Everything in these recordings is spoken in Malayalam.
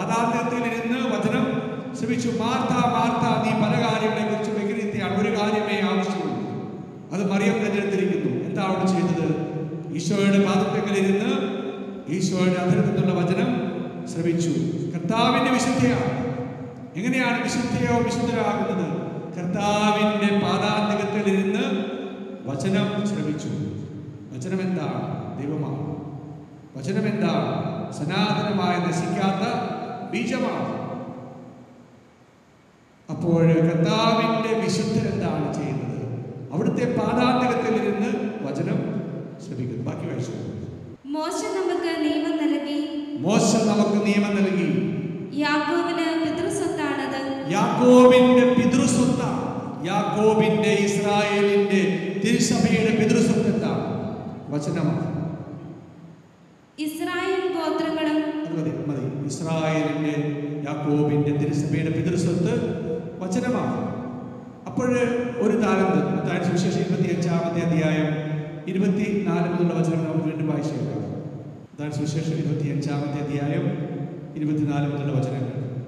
പാതാന്തത്തിൽ ഇരുന്ന് വചനം ശ്രമിച്ചു മാർത്ത മാർത്ത നീ പല കാര്യങ്ങളെ കുറിച്ച് വിഗ്രഹിക്കുകയാണ് ഒരു കാര്യമേ ആവശ്യമുള്ളൂ അത് മറിയം തിരഞ്ഞെടുത്തിരിക്കുന്നു എന്താ അവിടെ ചെയ്തത് ഈശോയുടെ പാദത്തെങ്കിലിരുന്ന് ഈശോയുടെ അധരത്തിൽ നിന്നുള്ള വചനം ശ്രമിച്ചു കർത്താവിന്റെ വിശുദ്ധിയാണ് എങ്ങനെയാണ് വിശുദ്ധിയോ വിശുദ്ധരാകുന്നത് കർത്താവിന്റെ പാദാന്തികത്തിൽ ഇരുന്ന് വചനം ശ്രമിച്ചു വചനം എന്താണ് ദൈവമാണ് വചനം എന്താണ് സനാതനമായ നശിക്കാത്ത ബീജമാണ് അപ്പോൾ കർത്താവിന്റെ വിശുദ്ധൻ എന്താണ് ചെയ്യുന്നത് അവിടുത്തെ പാദാന്തികത്തിൽ ഇരുന്ന് വചനം ശ്രമിക്കുന്നു ബാക്കി വായിച്ചു മോശ നമുക്ക് നിയമം നൽകി മോശ നമുക്ക് നിയമം നൽകി യാക്കോബിന് പിതൃസ്വത്താണത് യാക്കോബിന്റെ പിതൃസ്വത്ത യാക്കോബിന്റെ ഇസ്രായേലിന്റെ തിരുസഭയുടെ പിതൃസ്വത്ത് എന്താണ് വചനമാണ് ഇസ്രായേൽ ഗോത്രങ്ങളും അത് മതി മതി ഇസ്രായേലിന്റെ യാക്കോബിന്റെ തിരുസഭയുടെ പിതൃസ്വത്ത് വചനമാണ് അപ്പോൾ ഒരു താലന്ത് മത്തായി സുവിശേഷം ഇരുപത്തി അഞ്ചാമത്തെ അധ്യായം ഇരുപത്തി നാല് മുതലുള്ള വചനങ്ങൾ നമുക്ക് വീണ്ടും വായിച്ചേക്കാം മത്തായി സുവിശേഷം ഇരുപത്തി അഞ്ചാമത്തെ അധ്യായം ഇരുപത്തിനാല് മുതലുള്ള വചനങ്ങൾ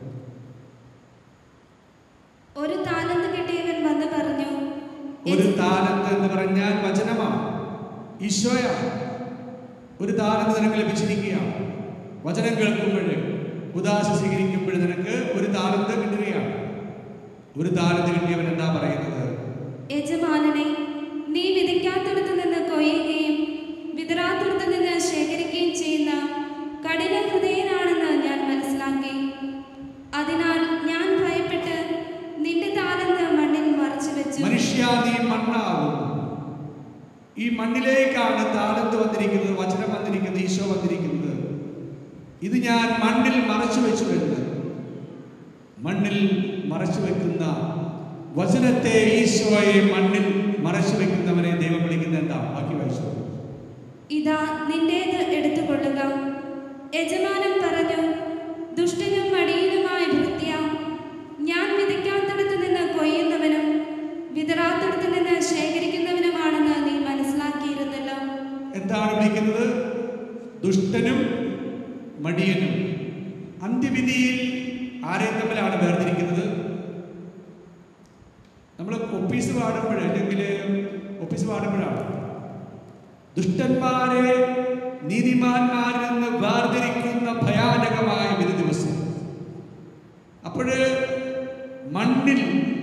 ഒരു താലന്ത് കിട്ടിയവൻ വന്ന് പറഞ്ഞു ഒരു താലന്ത് എന്ന് പറഞ്ഞാൽ വചനമാണ് ഈശോയാണ് ഒരു താലന്ത് നിനക്ക് ലഭിച്ചിരിക്കുകയാണ് വചനം കേൾക്കുമ്പോൾ ഉദാസ സ്വീകരിക്കുമ്പോൾ നിനക്ക് ഒരു താലന്ത് കിട്ടുകയാണ് ഒരു താലന്ത് കിട്ടിയവൻ എന്താ പറയുന്നത് യജമാനനെ നീ വിതയ്ക്കാത്തിടത്ത് നിന്ന് കൊയ്യുകയും വിതറാത്തിടത്ത് നിന്ന് ശേഖരിക്കുകയും ചെയ്യുന്ന കഠിന ഹൃദയനാണെന്ന് ഞാൻ മനസ്സിലാക്കി അതിനാൽ ഞാൻ ഭയപ്പെട്ട് നിന്റെ താലന്ത് മണ്ണിൽ മറച്ചു വെച്ചു മനുഷ്യ നീ മണ്ണാകും ഈ മണ്ണിലേക്കാണ് താലന്ത് വന്നിരിക്കുന്നത് വചനം വന്നിരിക്കുന്നത് ഈശോ വന്നിരിക്കുന്നത് ഇത് ഞാൻ മണ്ണിൽ മറച്ചു വെച്ചു എന്ന് മണ്ണിൽ മറച്ചു വെക്കുന്ന വചനത്തെ ഈശോയെ മണ്ണിൽ മറച്ചു വെക്കുന്നവനെ ദൈവം വിളിക്കുന്നത് എന്താ ബാക്കി വായിച്ചു ഇതാ നിന്റേത് എടുത്തുകൊള്ളുക യജമാനൻ പറഞ്ഞു ദുഷ്ടനും മടിയനുമായ ഭൃത്യ ഞാൻ വിതയ്ക്കാത്തിടത്ത് നിന്ന് കൊയ്യുന്നവനും വിതറാത്തിടത്ത് നിന്ന് ശേഖരിക്കുന്നവനുമാണെന്ന് നീ മനസ്സിലാക്കിയിരുന്നല്ലോ എന്താണ് വിളിക്കുന്നത് ദുഷ്ടനും മടിയനും അന്ത്യവിധിയിൽ ആരെ തമ്മിലാണ് വേർതിരിക്കുന്നത് നമ്മൾ ഒപ്പീസ് പാടുമ്പോൾ അല്ലെങ്കിൽ ഒപ്പീസ് പാടുമ്പോഴാണ് ദുഷ്ടന്മാരെ നീതിമാന്മാരിൽ നിന്ന് വേർതിരിക്കുന്ന ഭയാനകമായ വിധി ദിവസം അപ്പോൾ മണ്ണിൽ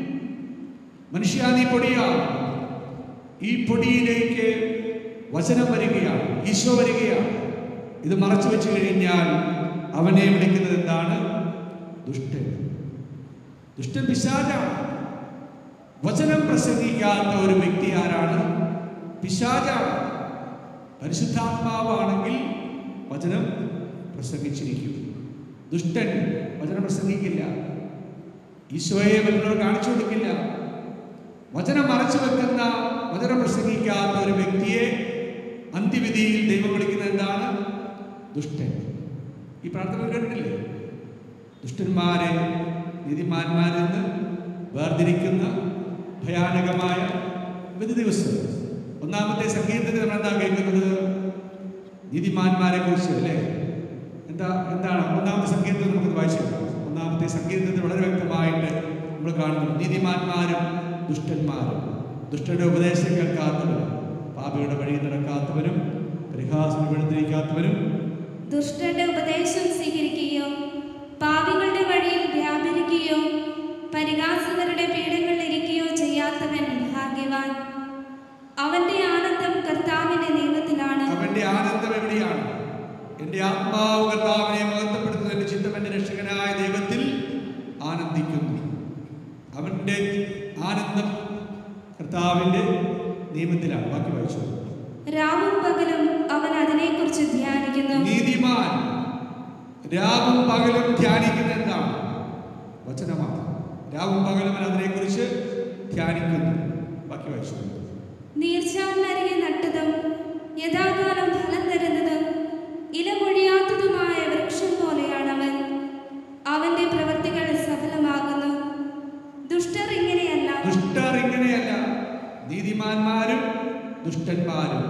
മനുഷ്യ നീ പൊടിയാണ് ഈ പൊടിയിലേക്ക് വചനം വരികയാണ് ഈശോ വരികയാണ് ഇത് മറച്ചു വെച്ച് കഴിഞ്ഞാൽ അവനെ വിളിക്കുന്നത് എന്താണ് ദുഷ്ടൻ ദുഷ്ടൻ പിശാചാണ് വചനം പ്രസംഗിക്കാത്ത ഒരു വ്യക്തി ആരാണ് പിശാചാണ് പരിശുദ്ധാത്മാവാണെങ്കിൽ വചനം പ്രസംഗിച്ചിരിക്കും ദുഷ്ടൻ വചനം പ്രസംഗിക്കില്ല ഈശോയെ മറ്റുള്ളവർ കാണിച്ചു കൊടുക്കില്ല വചനം മറച്ചു വെക്കുന്ന വചനം പ്രസംഗിക്കാത്ത ഒരു വ്യക്തിയെ അന്ത്യവിധിയിൽ ദൈവം വിളിക്കുന്നത് എന്താണ് ദുഷ്ടൻ ഈ പ്രാർത്ഥന കേട്ടിട്ടില്ലേ ദുഷ്ടന്മാരെ നീതിമാന്മാരിൽ നിന്ന് വേർതിരിക്കുന്ന ഭയാനകമായ വിധി ദിവസം ഒന്നാമത്തെ സംഗീതത്തിൽ നമ്മൾ എന്താ കേൾക്കുന്നത് നീതിമാന്മാരെ കുറിച്ച് അല്ലേ എന്താ എന്താണ് ഒന്നാമത്തെ സംഗീതത്തിൽ നമുക്ക് വായിച്ചു ഒന്നാമത്തെ സംഗീതത്തിൽ വളരെ വ്യക്തമായിട്ട് നമ്മൾ കാണുന്നു നീതിമാന്മാരും ദുഷ്ടന്മാരും ദുഷ്ടന്റെ ഉപദേശം കേൾക്കാത്തവരും പാപിയുടെ വഴി നടക്കാത്തവരും പരിഹാസം വിഴുന്നിരിക്കാത്തവരും ദുഷ്ടന്റെ ഉപദേശം സ്വീകരിക്കുകയോ പാപികളുടെ വഴിയിൽ വ്യാപരിക്കുകയോ പരിഹാസകരുടെ പീഠങ്ങളിൽ ഇരിക്കുകയോ ചെയ്യാത്തവൻ ഭാഗ്യവാൻ അവന്റെ ആനന്ദം കർത്താവിന്റെ നിയമത്തിലാണ് അവന്റെ ആനന്ദം എവിടെയാണ് എന്റെ ആത്മാവ് കർത്താവിനെ മഹത്വപ്പെടുത്തുന്ന എന്റെ ചിത്തം എന്റെ രക്ഷകനായ ദൈവത്തിൽ ആനന്ദിക്കുന്നു അവന്റെ ആനന്ദം കർത്താവിന്റെ നിയമത്തിലാണ് ബാക്കി വായിച്ചു രാവും പകലും അവൻ അതിനെക്കുറിച്ച് ധ്യാനിക്കുന്നു നീതിമാൻ രാവും പകലും ധ്യാനിക്കുന്ന എന്താണ് വചനമാണ് രാവും പകലും അവൻ അതിനെക്കുറിച്ച് ധ്യാനിക്കുന്നു ബാക്കി വായിച്ചു നീർച്ചാലിനരികെ നട്ടതും യഥാകാലം ഫലം തരുന്നതും ഇലമൊഴിയാത്തതുമായ വൃക്ഷം പോലെയാണവൻ അവന്റെ പ്രവൃത്തികൾ സഫലമാകുന്നു ദുഷ്ടർ ഇങ്ങനെയല്ല ദുഷ്ടർ ഇങ്ങനെയല്ല നീതിമാന്മാരും ദുഷ്ടന്മാരും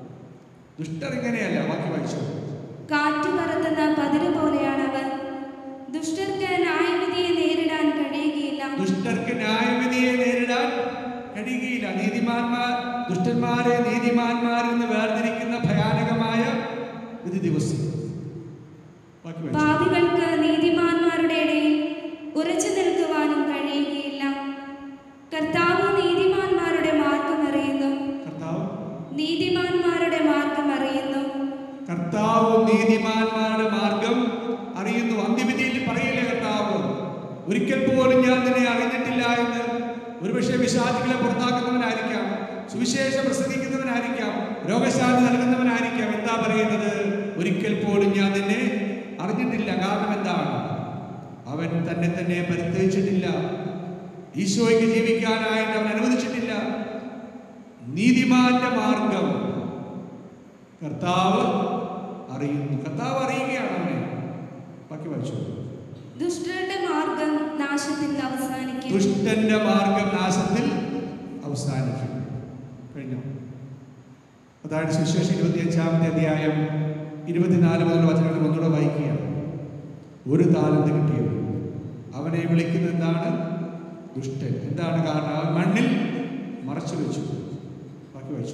ദുഷ്ടർ ഇങ്ങനെയല്ല ബാക്കി വായിച്ചു കാറ്റ് പറത്തുന്ന പതിര് പോലെയാണവൻ ദുഷ്ടർക്ക് ന്യായവിധിയെ നേരിടാൻ കഴിയുകയില്ല ദുഷ്ടർക്ക് ന്യായവിധിയെ നേരിടാൻ കഴിയുകയില്ല നീതിമാന്മാർ ദുഷ്ടന്മാരെ നീതിമാന്മാരിൽ നിന്ന് വേർതിരിക്കുന്ന ഭയാനകമായ വിധി ദിവസം ബാക്കി വായിച്ചോ. പാപികൾക്ക് നീതിമാന്മാരുടെ ഇടയിൽ ഉറച്ചു നിൽക്കുവാനും കഴിയുകയില്ല കർത്താവ് നീതിമാന്മാരുടെ മാർഗം അറിയുന്നു കർത്താവ് നീതിമാന്മാരുടെ മാർഗം അറിയുന്നു കർത്താവ് നീതിമാന്മാരുടെ മാർഗം അറിയുന്നു അന്ത്യവിധിയിൽ പറയില്ലേ കർത്താവ് ഒരിക്കൽ പോലും ഞാൻ നിന്നെ അറിഞ്ഞിട്ടില്ല എന്ന് ഒരുപക്ഷെ വിശ്വാസികളെ പുറത്താക്കുന്നവനായിരിക്കാം സുവിശേഷം പ്രസംഗിക്കുന്നവനായിരിക്കാം രോഗശാന്തി നൽകുന്നവനായിരിക്കാം എന്താ പറയുന്നത് ഒരിക്കൽ പോലും ഞാൻ നിന്നെ അറിഞ്ഞിട്ടില്ല കാരണം എന്താണ് അവൻ തന്നെ തന്നെ പരിത്യജിച്ചിട്ടില്ല ഈശോയ്ക്ക് ജീവിക്കാനായിട്ട് അവൻ അനുവദിച്ചിട്ടില്ല നീതിമാന്റെ മാർഗം കർത്താവ് അറിയുന്നു കർത്താവ് അറിയുകയാണ് അവനെ ബാക്കി വായിച്ചു ദുഷ്ടരുടെ മാർഗം നാശത്തിൽ അവസാനിക്കും ദുഷ്ടന്റെ മാർഗം നാശത്തിൽ അവസാനിക്കും കഴിഞ്ഞു അതാണ് സുശേഷം ഇരുപത്തിയഞ്ചാമത്തെ അധ്യായം ഇരുപത്തിനാല് മുതൽ വചനങ്ങൾ ഒന്നുകൂടെ വായിക്കുകയാണ് ഒരു താലന്ത് കിട്ടിയത് അവനെ വിളിക്കുന്നത് എന്താണ് ദുഷ്ടൻ എന്താണ് കാരണം അവൻ മണ്ണിൽ മറച്ചു വെച്ചു ബാക്കി വായിച്ചു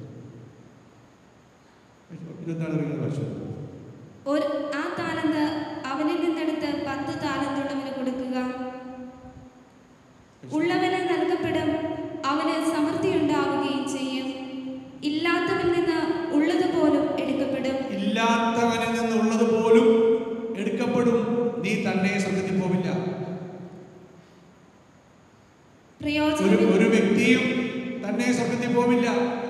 ഇരുപത്തിനാല് വരെയും വായിച്ചു ഒരു ആ താലന്ത് അവനിൽ നിന്നെടുത്ത് പത്ത് താലന്തുള്ളവന് കൊടുക്കുക ഉള്ളവന് നൽകപ്പെടും അവന് സമൃദ്ധി ഉണ്ടാവുകയും ചെയ്യും ഇല്ലാത്തവനിൽ നിന്ന് ഉള്ളതുപോലും എടുക്കപ്പെടും ഇല്ലാത്തവനിൽ നിന്നുള്ളത് പോലും എടുക്കപ്പെടും നീ തന്നെ സംഗതി പോവില്ല ഒരു പ്രയോജനം ഒരു വ്യക്തിയും തന്നെ സ്വർഗത്തിൽ പോവില്ല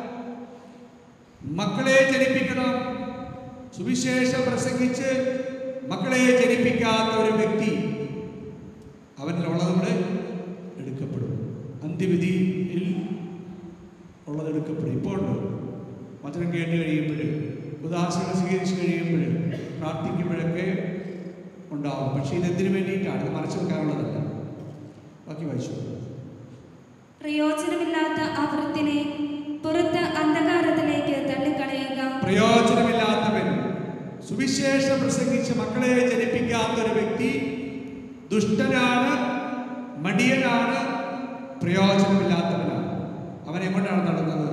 മക്കളെ ജനിപ്പിക്കണം സുവിശേഷം പ്രസംഗിച്ച് മക്കളെ ജനിപ്പിക്കാത്ത ഒരു വ്യക്തി അവനിലുള്ളത് കൂടെ എടുക്കപ്പെടും അന്ത്യവിധിയിൽ ഉള്ളത് എടുക്കപ്പെടും ഇപ്പോൾ ഉണ്ട് വചനം കേട്ട് കഴിയുമ്പോൾ ഉദാസനം സ്വീകരിച്ച് കഴിയുമ്പോൾ പ്രാർത്ഥിക്കുമ്പോഴൊക്കെ ഉണ്ടാവും പക്ഷേ ഇതെന്തിനു വേണ്ടിയിട്ടാണ് ഇത് മറച്ചു വെക്കാനുള്ളതല്ല ബാക്കി വായിച്ചു പ്രയോജനമില്ലാത്ത ആ വൃത്തിനെ പുറത്ത് അന്ധകാരത്തിലേക്ക് തള്ളിക്കളയുക പ്രയോജനമില്ലാത്തവൻ സുവിശേഷം പ്രസംഗിച്ച് മക്കളെ ജനിപ്പിക്കാത്ത ഒരു വ്യക്തി ദുഷ്ടനാണ് മടിയനാണ് പ്രയോജനമില്ലാത്തവനാണ് അവൻ എങ്ങോട്ടാണ് നടന്നത്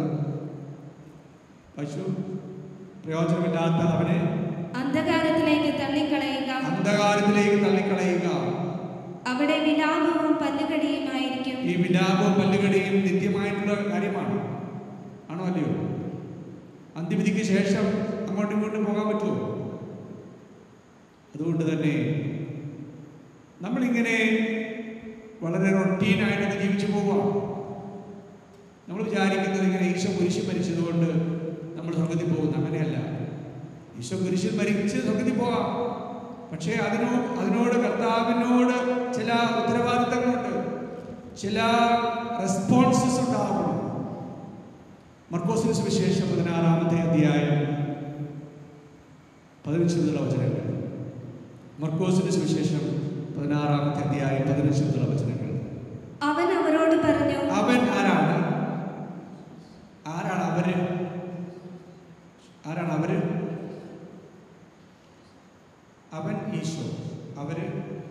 പശു പ്രയോജനമില്ലാത്ത അവനെ അന്ധകാരത്തിലേക്ക് തള്ളിക്കളയുക അന്ധകാരത്തിലേക്ക് തള്ളിക്കളയുക അവിടെ വിലാപവും പല്ലുകടിയുമായിരിക്കും ഈ വിലാപവും പല്ലുകടിയും നിത്യമായിട്ടുള്ള കാര്യമാണ് ആണോ അല്ലയോ അന്ത്യവിധിക്ക് ശേഷം അങ്ങോട്ടും ഇങ്ങോട്ടും പോകാൻ പറ്റുമോ അതുകൊണ്ട് തന്നെ നമ്മളിങ്ങനെ വളരെ റൊട്ടീനായിട്ടൊക്കെ ജീവിച്ചു പോവാം നമ്മൾ വിചാരിക്കുന്നത് ഇങ്ങനെ ഈശോ കുരിശിൽ മരിച്ചതുകൊണ്ട് നമ്മൾ സ്വർഗത്തിൽ പോകുന്നു അങ്ങനെയല്ല ഈശോ കുരിശിൽ മരിച്ച് സ്വർഗത്തിൽ പോകാം പക്ഷേ അതിനോ അതിനോട് കർത്താവിനോട് ചില ഉത്തരവാദിത്തങ്ങളുണ്ട് ചില റെസ്പോൺസസ് ഉണ്ടാകും മർക്കോസിന് സുവിശേഷം പതിനാറാമത്തെ അധ്യായം പതിനഞ്ച് മുതലുള്ള വചനങ്ങൾ മർക്കോസിന് സുവിശേഷം പതിനാറാമത്തെ അധ്യായം പതിനഞ്ച് മുതലുള്ള വചനങ്ങൾ അവൻ അവരോട് പറഞ്ഞു അവൻ ആരാണ് ആരാണ് അവര് ആരാണ് അവര് അവൻ ഈശോ അവര്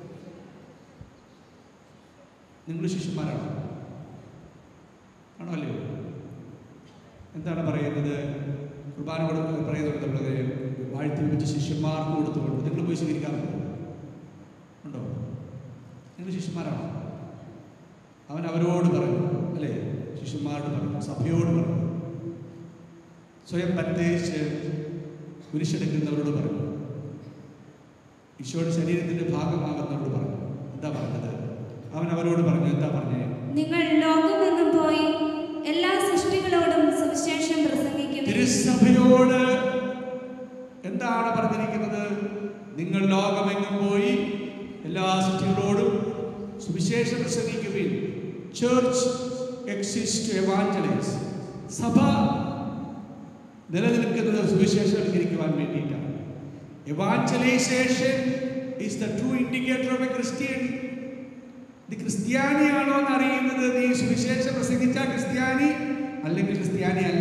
നിങ്ങൾ ശിഷ്യന്മാരാണോ ആണോ അല്ലയോ എന്താണ് പറയുന്നത് കുർബാന കൊടുക്കുക പറയുന്നത് നമ്മളത് വാഴ്ത്തി വെച്ച് ശിഷ്യന്മാർക്ക് കൊടുത്തുകൊണ്ട് നിങ്ങൾ പോയി സ്വീകരിക്കാറുണ്ടോ ഉണ്ടോ നിങ്ങൾ ശിഷ്യന്മാരാണോ അവൻ അവരോട് പറഞ്ഞു അല്ലേ ശിഷ്യന്മാരോട് പറഞ്ഞു സഭയോട് പറഞ്ഞു സ്വയം പരിത്യജിച്ച് കുരിശെടുക്കുന്നവരോട് പറഞ്ഞു ഈശോയുടെ ശരീരത്തിന്റെ ഭാഗമാകുന്നവരോട് പറഞ്ഞു എന്താ പറഞ്ഞത് അവൻ അവരോട് പറഞ്ഞു എന്താ പറഞ്ഞേ നിങ്ങൾ ലോകമെങ്ങും പോയി എല്ലാ സൃഷ്ടികളോടും സുവിശേഷം പ്രസംഗിക്കും തിരുസഭയോട് എന്താണ് പറഞ്ഞിരിക്കുന്നത് നിങ്ങൾ ലോകമെങ്ങും പോയി എല്ലാ സൃഷ്ടികളോടും സുവിശേഷം പ്രസംഗിക്കുവിൻ ചേർച്ച് എക്സിസ്റ്റ് എവാഞ്ചലൈസ് സഭ നിലനിൽക്കുന്നത് സുവിശേഷം അനുകരിക്കുവാൻ വേണ്ടിയിട്ടാണ് evangelisation is the true indicator of a Christian ഇത് ക്രിസ്ത്യാനിയാണോ എന്ന് അറിയുന്നത് നീ സുവിശേഷം പ്രസംഗിച്ച ക്രിസ്ത്യാനി അല്ലെങ്കിൽ ക്രിസ്ത്യാനി അല്ല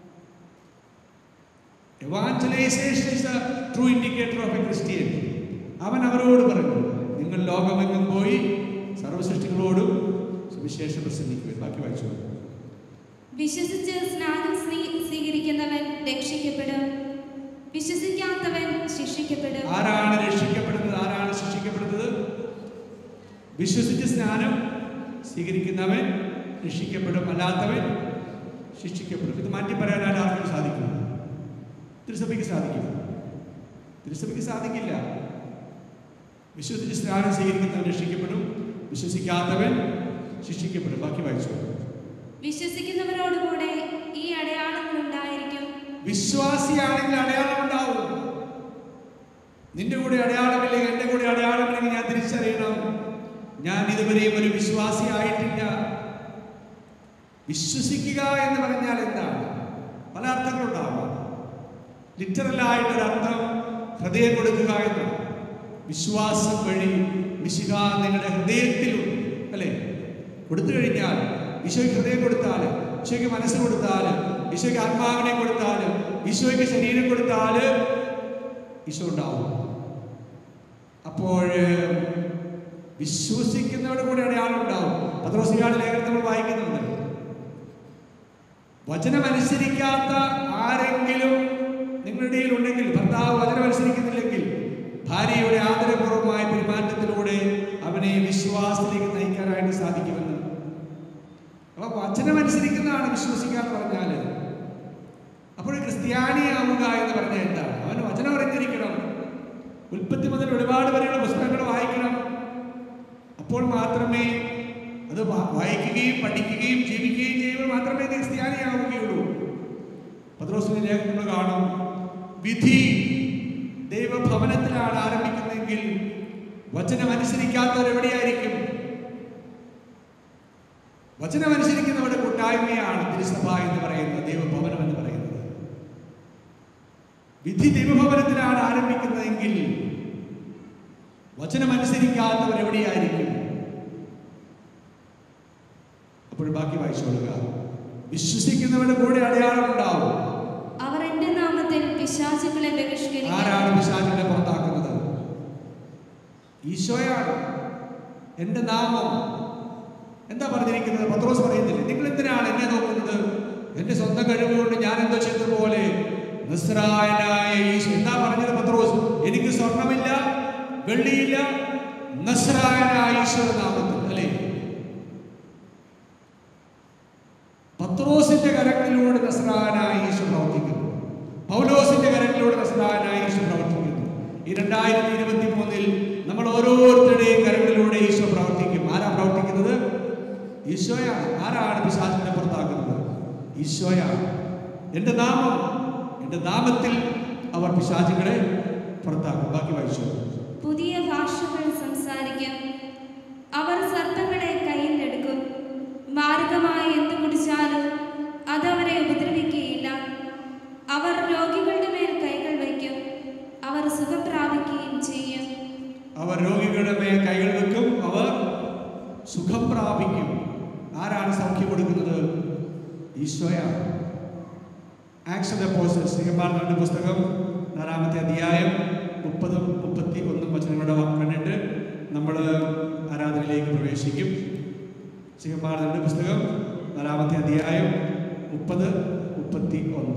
Evangelization is the true indicator of a Christian. അവൻ അവരോട് പറഞ്ഞു നിങ്ങൾ ലോകമെങ്ങും പോയി സർവസൃഷ്ടികളോടും സുവിശേഷം പ്രസംഗിക്കുവാൻ ബാക്കി വായിച്ചു വിശ്വസിച്ച് സ്നാനം സ്വീ- സ്വീകരിക്കുന്നവൻ രക്ഷിക്കപ്പെടും വിശ്വസിക്കാത്തവൻ ശിക്ഷിക്കപ്പെടും ആരാണ് രക്ഷിക്കപ്പെടുന്നത് ആരാണ് ശിക്ഷിക്കപ്പെടുന്നത് വിശ്വസിച്ച് സ്നാനം സ്വീകരിക്കുന്നവൻ രക്ഷിക്കപ്പെടും അല്ലാത്തവൻ ശിക്ഷിക്കപ്പെടും ഇത് മാറ്റി പറയാനാണ് ആർക്കും സാധിക്കും തിരുസഭയ്ക്ക് സാധിക്കും തിരുസഭയ്ക്ക് സാധിക്കില്ല വിശ്വസിച്ച് സ്നാനം സ്വീകരിക്കുന്നവൻ രക്ഷിക്കപ്പെടും വിശ്വസിക്കാത്തവൻ ശിക്ഷിക്കപ്പെടും ബാക്കി വായിച്ചു വിശ്വസിക്കുന്നവരോടുകൂടെ ഈ അടയാളങ്ങൾ ഉണ്ടായിരിക്കും വിശ്വാസിയാണെങ്കിൽ അടയാളം ഉണ്ടാവും നിന്റെ കൂടെ അടയാളമില്ലെങ്കിൽ എൻ്റെ കൂടെ അടയാളമില്ലെങ്കിൽ ഞാൻ തിരിച്ചറിയണം ഞാൻ ഇതുവരെയും ഒരു വിശ്വാസിയായിട്ടില്ല വിശ്വസിക്കുക എന്ന് പറഞ്ഞാൽ എന്താണ് പല അർത്ഥങ്ങളുണ്ടാവാം ലിറ്ററലായിട്ടൊരർത്ഥം ഹൃദയം കൊടുക്കുക എന്നാണ് വിശ്വാസം വഴി വിശുക നിങ്ങളുടെ ഹൃദയത്തിലുണ്ട് അല്ലേ കൊടുത്തു കഴിഞ്ഞാൽ ഈശോയ്ക്ക് ഹൃദയം കൊടുത്താൽ ഈശോയ്ക്ക് മനസ്സ് കൊടുത്താൽ ഈശോയ്ക്ക് ആത്മാവിനെ കൊടുത്താൽ ഈശോയ്ക്ക് ശരീരം കൊടുത്താൽ ഈശോ ഉണ്ടാവും അപ്പോൾ വിശ്വസിക്കുന്നവരുടെ കൂടെ അടയാളം ഉണ്ടാവും പത്രോസികാട് ലേഖനം നമ്മൾ വായിക്കുന്നുണ്ട് വചനമനുസരിക്കാത്ത ആരെങ്കിലും നിങ്ങളുടെ ഇടയിൽ ഉണ്ടെങ്കിൽ ഭർത്താവ് വചനമനുസരിക്കുന്നില്ലെങ്കിൽ ഭാര്യയുടെ ആദരപൂർവമായ പെരുമാറ്റത്തിലൂടെ അവനെ വിശ്വാസത്തിലേക്ക് നയിക്കാനായിട്ട് സാധിക്കുമെന്ന് അപ്പൊ വചനമനുസരിക്കുന്നതാണ് വിശ്വസിക്കുക എന്ന് പറഞ്ഞാല് അപ്പോൾ ക്രിസ്ത്യാനിയാവുക എന്ന് പറഞ്ഞാൽ എന്താണ് അവന് വചനം അറിഞ്ഞിരിക്കണം ഉൽപ്പത്തി മുതൽ ഒരുപാട് വരെയുള്ള പുസ്തകങ്ങൾ വായിക്കണം അപ്പോൾ മാത്രമേ അത് വാ- വായിക്കുകയും പഠിക്കുകയും ജീവിക്കുകയും ചെയ്യുമ്പോൾ മാത്രമേ നീ ക്രിസ്ത്യാനിയാവുകയുള്ളൂ പത്രോസിന്റെ ലേഖനങ്ങൾ കാണും വിധി ദൈവഭവനത്തിലാണ് ആരംഭിക്കുന്നതെങ്കിൽ വചനം അനുസരിക്കാത്തവർ എവിടെയായിരിക്കും വചനം അനുസരിക്കുന്നവരുടെ കൂട്ടായ്മയാണ് തിരുസഭ എന്ന് പറയുന്നത് ദൈവഭവനം എന്ന് പറയുന്നത് വിധി ദൈവഭവനത്തിലാണ് ആരംഭിക്കുന്നതെങ്കിൽ വചനം അനുസരിക്കാത്തവർ എവിടെയായിരിക്കും അപ്പോൾ ബാക്കി വായിച്ചോളുക വിശ്വസിക്കുന്നവരുടെ കൂടെ അടയാളം ഉണ്ടാവും അവർ എന്റെ നാമത്തിൽ പിശാചുക്കളെ ബഹിഷ്കരിക്കും ആരാണ് പിശാചിനെ പുറത്താക്കുന്നത് ഈശോയാണ് എൻ്റെ നാമം എന്താ പറഞ്ഞിരിക്കുന്നത് പത്രോസ് പറയുന്നില്ലേ നിങ്ങൾ എന്തിനാണ് എന്നെ നോക്കുന്നത് എൻ്റെ സ്വന്തം കഴിവ് കൊണ്ട് ഞാൻ എന്തോ ചെയ്തതുപോലെ നസ്രായനായ ഈശോ എന്താ പറഞ്ഞത് പത്രോസ് എനിക്ക് സ്വർണമില്ല വെള്ളിയില്ല നസ്രായനായ ഈശോയുടെ നാമത്തിൽ അല്ലേ പത്രോസിന്റെ കരങ്ങളിലൂടെ നസ്രായനായ ഈശോ പ്രവർത്തിക്കുന്നു പൗലോസിന്റെ കരങ്ങളിലൂടെ നസ്രായനായ ഈശോ പ്രവർത്തിക്കുന്നു ഈ രണ്ടായിരത്തി ഇരുപത്തി മൂന്നിൽ നമ്മൾ ഓരോരുത്തരുടെയും കരങ്ങളിലൂടെ ഈശോ പ്രവർത്തിക്കും ആരാ പ്രവർത്തിക്കുന്നത് ഈശോയാണ് ആരാണ് പിശാചിനെ പുറത്താക്കുന്നത് ഈശോയാണ് എൻ്റെ നാമം എൻ്റെ നാമത്തിൽ അവർ പിശാചുകളെ പുറത്താക്കും ബാക്കി വായിച്ചു പുതിയ ഭാഷകൾ സംസാരിക്കും അവർ സർപ്പങ്ങളെ കയ്യിലെടുക്കും മാരകമായി എന്തു കുടിച്ചാലും അതവരെ ഉപദ്രവിക്കുകയില്ല അവർ രോഗികളുടെ മേൽ കൈകൾ വയ്ക്കും അവർ സുഖം പ്രാപിക്കുകയും ചെയ്യും അവർ രോഗികളുടെ മേൽ കൈകൾ വെക്കും അവർ സുഖം പ്രാപിക്കും ആരാണ് സൗഖ്യം കൊടുക്കുന്നത് ഈശോയാണ് ആക്ഷൻ അപ്പോസ്റ്റൽസ് സിംഹമാരുടെ പുസ്തകം നാലാമത്തെ അധ്യായം മുപ്പതും മുപ്പത്തി ഒന്നും വചനങ്ങളുടെ കണ്ടിട്ട് നമ്മൾ ആരാധനയിലേക്ക് പ്രവേശിക്കും സിംഹമാരുടെ പുസ്തകം നാലാമത്തെ അധ്യായം മുപ്പത് മുപ്പത്തി ഒന്ന്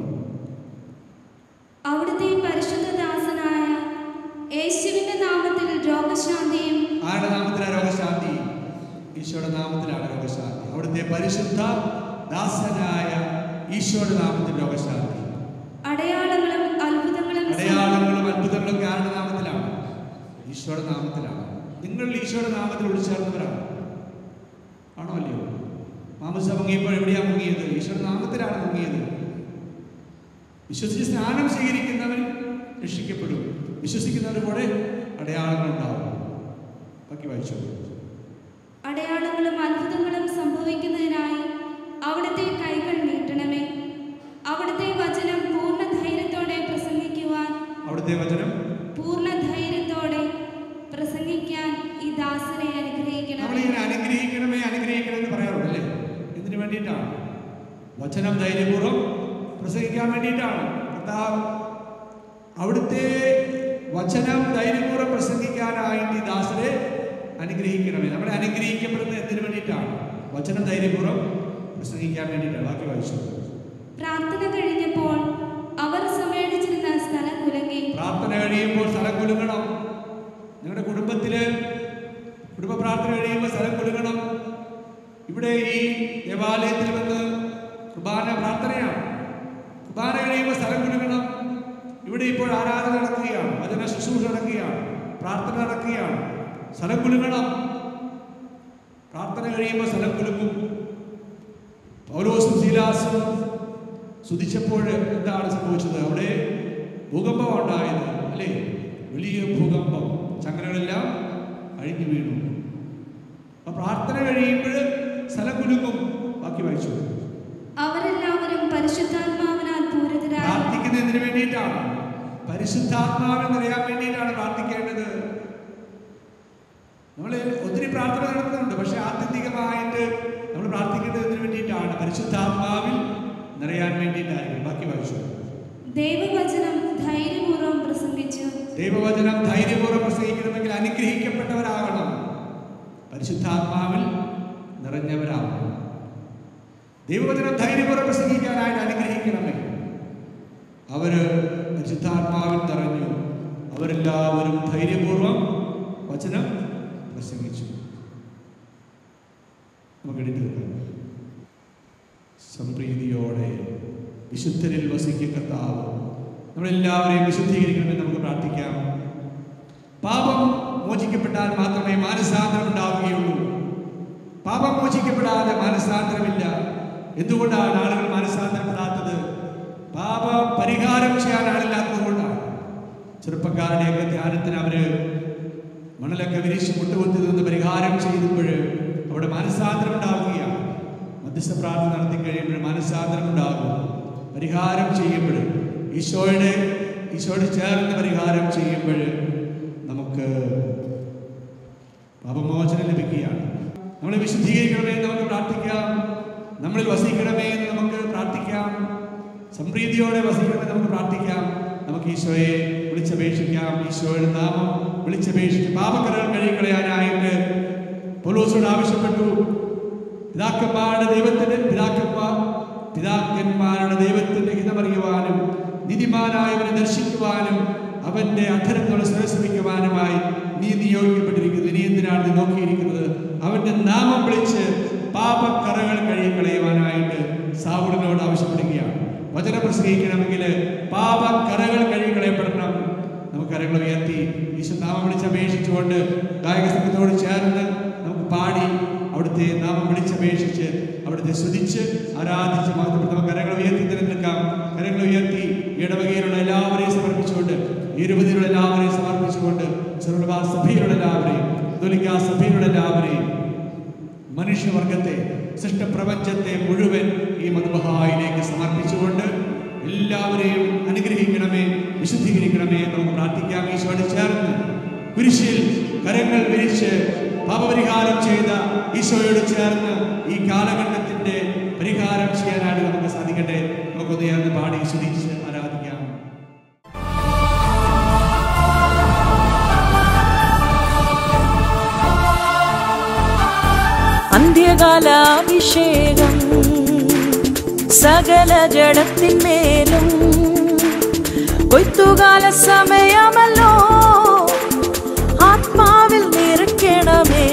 അവിടുത്തെ പരിശുദ്ധദാസനായ യേശുവിന്റെ നാമത്തിൽ രോഗശാന്തിയും ആരുടെ നാമത്തിലാണ് രോഗശാന്തി ഈശോയുടെ നാമത്തിലാണ് രോഗശാന്തി അവിടുത്തെ പരിശുദ്ധ ദാസനായ ഈശോയുടെ നാമത്തിൽ രോഗശാന്തി അടയാളങ്ങളും അത്ഭുതങ്ങളും അടയാളങ്ങളും അത്ഭുതങ്ങളും ആരുടെ നാമത്തിലാണ് ഈശോയുടെ നാമത്തിലാണ് നിങ്ങൾ ഈശോയുടെ നാമത്തിൽ വിളിച്ചേർന്നവരാണ് ആണോ അല്ലയോ മാമസ മുങ്ങിയപ്പോൾ എവിടെയാണ് മുങ്ങിയത് ഈശോയുടെ നാമത്തിലാണ് മുങ്ങിയത് വിശ്വസിച്ച് സ്നാനം സ്വീകരിക്കുന്നവൻ രക്ഷിക്കപ്പെടും വിശ്വസിക്കുന്നവരുടെ കൂടെ അടയാളങ്ങൾ ഉണ്ടാവും ബാക്കി വായിച്ചോളൂ അടയാളങ്ങളും അത്ഭുതങ്ങളും സംഭവിക്കുന്നതിനായി അവിടുത്തെ കൈകൾ നീട്ടണമേ അവിടുത്തെ വചനം പൂർണ്ണ ധൈര്യത്തോടെ പ്രസംഗിക്കുവാൻ അവിടുത്തെ വചനം പൂർണ്ണ ധൈര്യത്തോടെ പ്രസംഗിക്കാൻ ഈ ദാസനെ അനുഗ്രഹിക്കണമേ നമ്മളിങ്ങനെ അനുഗ്രഹിക്കണമേ അനുഗ്രഹിക്കണം എന്ന് പറയാറുണ്ടല്ലേ എന്തിനു വേണ്ടിയിട്ടാണ് വചനം ധൈര്യപൂർവ്വം പ്രസംഗിക്കാൻ വേണ്ടിയിട്ടാണ് കർത്താവ് അവിടുത്തെ വചനം ധൈര്യപൂർവ്വം പ്രസംഗിക്കാനായിട്ട് ഈ ദാസരെ അനുഗ്രഹിക്കണമേ നമ്മളെ അനുഗ്രഹിക്കപ്പെടുന്നത് എന്തിനു വേണ്ടിയിട്ടാണ് വചനം ധൈര്യപൂർവ്വം പ്രസംഗിക്കാൻ വേണ്ടിയിട്ടാണ് ബാക്കി വായിച്ചു പ്രാർത്ഥന കഴിഞ്ഞപ്പോൾ അവർ സമ്മേളിച്ചിരുന്ന സ്ഥലം കുലങ്ങി പ്രാർത്ഥന കഴിയുമ്പോൾ സ്ഥലം കുലുങ്ങണം നിങ്ങളുടെ കുടുംബത്തില് കുടുംബ പ്രാർത്ഥന കഴിയുമ്പോൾ സ്ഥലം കുലുങ്ങണം ഇവിടെ ഈ ദേവാലയത്തിൽ വന്ന് കുർബാന പ്രാർത്ഥനയാണ് കുർബാന കഴിയുമ്പോൾ സ്ഥലം കുലുങ്ങണം ഇവിടെ ഇപ്പോൾ ആരാധന നടക്കുകയാണ് വചന ശുശ്രൂഷ നടക്കുകയാണ് പ്രാർത്ഥന നടക്കുകയാണ് സ്ഥലം കുലുങ്ങണം പ്രാർത്ഥന കഴിയുമ്പോൾ സ്ഥലം കുലുങ്ങും പൗലോസും ശീലാസും സ്തുതിച്ചപ്പോൾ എന്താണ് സംഭവിച്ചത് അവിടെ ഭൂകമ്പം ഉണ്ടായത് അല്ലേ വലിയ ഭൂകമ്പം ചങ്ങലകളെല്ലാം അഴിഞ്ഞു വീണു അപ്പൊ പ്രാർത്ഥന കഴിയുമ്പോൾ സ്ഥലം കുലുങ്ങും ബാക്കി വായിച്ചു അവരെല്ലാവരും പരിശുദ്ധാത്മാവിനാൽ പൂരിതരായി പ്രാർത്ഥിക്കുന്നതിന് വേണ്ടിയിട്ടാണ് പരിശുദ്ധാത്മാവിൽ നിറയാൻ വേണ്ടിയിട്ടാണ് പ്രാർത്ഥിക്കേണ്ടത് നമ്മൾ ഒത്തിരി പ്രാർത്ഥന നടത്തുന്നുണ്ട് പക്ഷെ ആത്യന്തികമായിട്ട് നമ്മൾ പ്രാർത്ഥിക്കേണ്ടത് എന്തിനു വേണ്ടിയിട്ടാണ് പരിശുദ്ധാത്മാവിൽ നിറയാൻ വേണ്ടിയിട്ടായിരിക്കും ബാക്കി വായിച്ചു ദൈവവചനം ധൈര്യപൂർവ്വം പ്രസംഗിച്ചു ദൈവവചനം ധൈര്യപൂർവ്വം പ്രസംഗിക്കണമെങ്കിൽ അനുഗ്രഹിക്കപ്പെട്ടവരാകണം പരിശുദ്ധാത്മാവിൽ നിറഞ്ഞവരാകണം ദൈവവചനം ധൈര്യപൂർവ്വം പ്രസംഗിക്കാനായിട്ട് അനുഗ്രഹിക്കണമേ അവര് പരിശുദ്ധാത്മാവിൽ നിറഞ്ഞു അവരെല്ലാവരും ധൈര്യപൂർവ്വം വചനം പ്രസംഗിച്ചു നമുക്ക് എഴുതി തീർക്കാം സംപ്രീതിയോടെ വിശുദ്ധരിൽ വസിക്കുക കർത്താവ് നമ്മളെല്ലാവരെയും വിശുദ്ധീകരിക്കണമെന്ന് നമുക്ക് പ്രാർത്ഥിക്കാം പാപം മോചിക്കപ്പെട്ടാൽ മാത്രമേ മാനസാന്തരം ഉണ്ടാവുകയുള്ളൂ പാപം മോചിക്കപ്പെടാതെ മാനസാന്തരമില്ല എന്തുകൊണ്ടാണ് ആളുകൾ മാനസാന്തരപ്പെടാത്തത് പാപ പരിഹാരം ചെയ്യാൻ ആളില്ലാത്തത് കൊണ്ടാണ് ചെറുപ്പക്കാരുടെയൊക്കെ ധ്യാനത്തിന് അവര് മണലൊക്കെ വിരിച്ച് മുട്ടുകുത്തി നിന്ന് പരിഹാരം ചെയ്തപ്പോൾ അവിടെ മാനസാന്തരം ഉണ്ടാവുകയാണ് മധ്യസ്ഥ പ്രാർത്ഥന നടത്തി കഴിയുമ്പോൾ മാനസാന്തരം ഉണ്ടാകും പരിഹാരം ചെയ്യുമ്പോൾ ഈശോയുടെ ഈശോയോട് ചേർന്ന് പരിഹാരം ചെയ്യുമ്പോൾ നമുക്ക് പാപമോചനം ലഭിക്കുകയാണ് നമ്മളെ വിശുദ്ധീകരിക്കണമേ എന്ന് നമുക്ക് പ്രാർത്ഥിക്കാം നമ്മളിൽ വസിക്കണമേ എന്ന് നമുക്ക് പ്രാർത്ഥിക്കാം സംപ്രീതിയോടെ വസിക്കണമെന്ന് നമുക്ക് പ്രാർത്ഥിക്കാം നമുക്ക് ഈശോയെ വിളിച്ചപേക്ഷിക്കാം ഈശോയുടെ നാമം വിളിച്ചപേക്ഷിച്ച് പാപക്കരകൾ കഴികളയാനായിട്ട് പോലീസോട് ആവശ്യപ്പെട്ടു പിതാക്കന്മാരുടെ ദൈവത്തിന്റെ പിതാക്കന്മാർ പിതാക്കന്മാരുടെ ദൈവത്തിന്റെ ഹിതമറിയുവാനും നീതിമാനായവനെ ദർശിക്കുവാനും അവന്റെ അധരത്തോടെ ശ്രമിക്കുവാനുമായി നീ നിയോഗിക്കപ്പെട്ടിരിക്കുന്നു നീ എന്തിനാണ് നീ നോക്കിയിരിക്കുന്നത് അവന്റെ നാമം വിളിച്ച് പാപക്കറകൾ കഴികളയുവാനായിട്ട് സാവുടിനോട് ആവശ്യപ്പെടുകയാണ് വചനം പ്രസംഗിക്കണമെങ്കിൽ പാപക്കറകൾ കഴികളയപ്പെടണം നമുക്ക് കരങ്ങൾ ഉയർത്തി ഈശോ നാമം വിളിച്ച് അപേക്ഷിച്ചുകൊണ്ട് ഗായക സംഘത്തോട് ചേർന്ന് നമുക്ക് പാടി അവിടുത്തെ നാമം വിളിച്ചപേക്ഷിച്ച് അവിടുത്തെ സ്തുതിച്ച് ആരാധിച്ച് മാത്രം നമുക്ക് കരങ്ങൾ ഉയർത്തി തിരഞ്ഞെടുക്കാം കരങ്ങൾ ഉയർത്തി ഇടവകയിലുള്ള എല്ലാവരെയും സമർപ്പിച്ചുകൊണ്ട് ഇരുപതിലുള്ള എല്ലാവരെയും സമർപ്പിച്ചുകൊണ്ട് ചെറുപ സഭയിലുള്ള എല്ലാവരെയും ദുലിക സഭയിലുള്ള എല്ലാവരെയും മനുഷ്യവർഗത്തെ സൃഷ്ടപ്രപഞ്ചത്തെ മുഴുവൻ ഈ മധുബഹായിലേക്ക് സമർപ്പിച്ചുകൊണ്ട് എല്ലാവരെയും അനുഗ്രഹിക്കണമേ വിശുദ്ധീകരിക്കണമേ എന്ന് നമുക്ക് പ്രാർത്ഥിക്കാം ഈശോയോട് ചേർന്ന് കുരിശിൽ കരങ്ങൾ വിരിച്ച് പാപപരിഹാരം ചെയ്ത ഈശോയോട് ചേർന്ന് ഈ കാലഘട്ടത്തിന്റെ പരിഹാരം ചെയ്യാനായിട്ട് നമുക്ക് സാധിക്കട്ടെ നമുക്കൊന്ന് ചേർന്ന് പാടി സ്തുതിച്ച് ആരാധിക്കാം അന്ത്യകാലാഭിഷേകം സകല ജഡത്തിന്മേലും കൊയ്ത്തുകാല സമയമല്ലോ ആത്മാവിൽ നിറയ്ക്കണമേ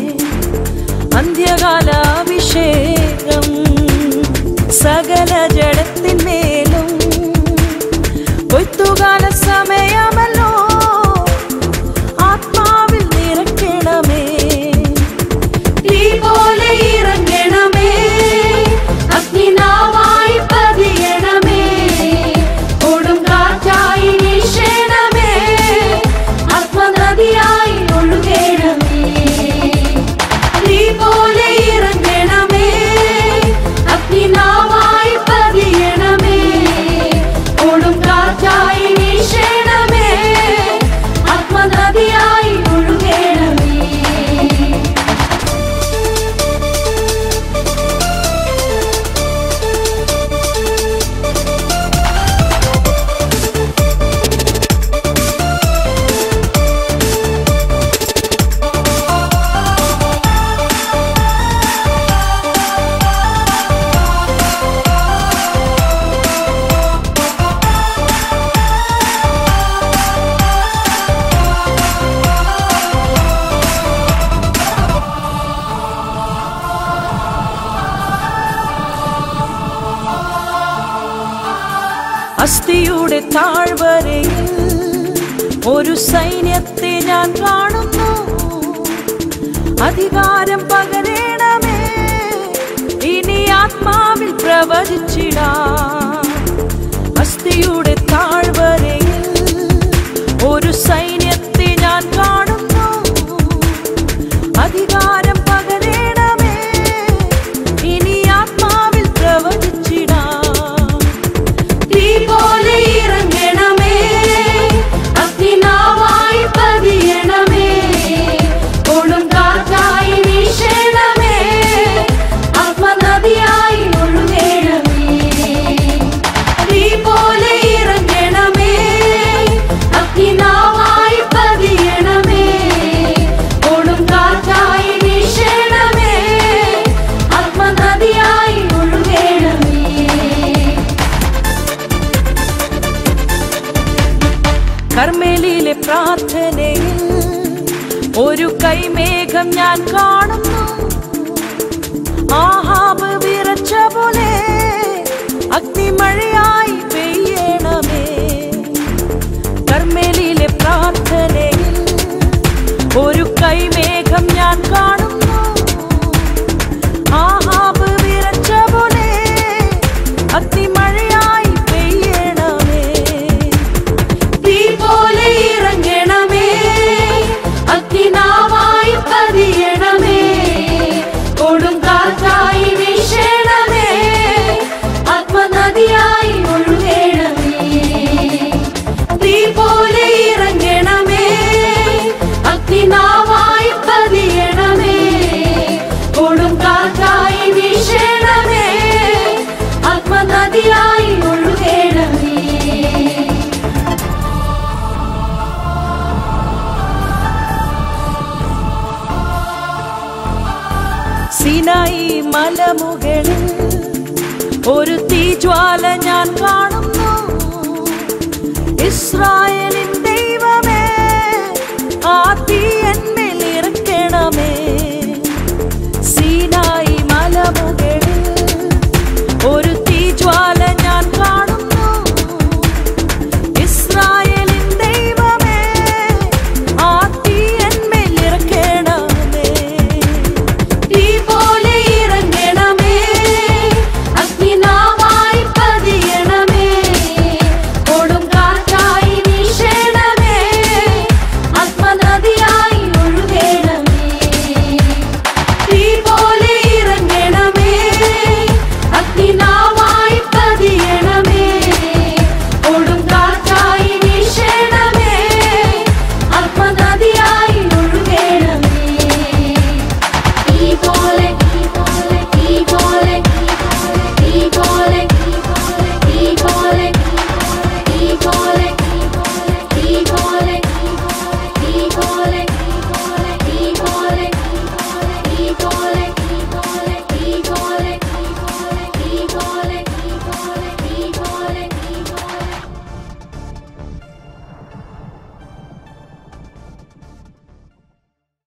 അന്ത്യകാലാഭിഷേകം സകല ജഡത്തിന്മേലും കൊയ്ത്തുകാല സമയമല്ലോ ആത്മാവിൽ നിറയ്ക്കണമേ തീ പോലെ ഇറങ്ങണമേ അഗ്നിനാവായി പതിയണമേ കൊടും കാറ്റായി വീശണമേ ആത്മനദിയായി ഒഴുകണമേ തീ പോലെ ഇറങ്ങണമേ അസ്ഥിയുടെ താഴ്വരയിൽ ഒരു സൈന്യത്തെ ഞാൻ കാണുന്നു അധികാരം പകരണമേ ഇനി ആത്മാവിൽ പ്രവചിച്ചിടാം അസ്ഥിയുടെ താഴ്വരയിൽ ഒരു സൈന്യത്തെ ഞാൻ കാണുന്നു അധികാരം പകരണമേ ഇനി ആത്മാവിൽ പ്രവചിച്ചിടാം തീ പോലെ ഇറങ്ങണമേ അഗ്നിനാവായി പതിയണമേ കൊടുങ്കാറ്റായി വീശണമേ ആത്മനദിയായി ഒഴുകണമേ തീ പോലെ ഇറങ്ങണമേ അഗ്നിനാവായി പതിയണമേ കൊടുങ്കാറ്റായി വീശണമേ ആത്മനദിയായി ഒഴുകണമേ കർമ്മേലിയിലെ പ്രാർത്ഥനയിൽ ഒരു കൈമേഘം ഞാൻ കാണുന്നു ആഹാബ് വിറച്ച പോലെ അഗ്നിമഴയായി പെയ്യണമേ കർമ്മേലിയിലെ പ്രാർത്ഥനയിൽ ഒരു കൈമേഘം ഞാൻ കാണുന്നു ആഹാബ് വിറച്ച പോലെ അഗ്നിമഴയായി പെയ്യണമേ തീ പോലെ ഇറങ്ങണമേ അഗ്നിനാവായി പതിയണമേ കൊടുങ്കാറ്റായി വീശണമേ ആത്മനദിയായി ഒഴുകണമേ തീ പോലെ ഇറങ്ങണമേ അഗ്നിനാവായി പതിയണമേ കൊടുങ്കാറ്റായി വീശണമേ ആത്മനദിയായി ഒഴുകണമേ സിനായി മലമുകളിൽ ഒരു തീജ്വാല ഞാൻ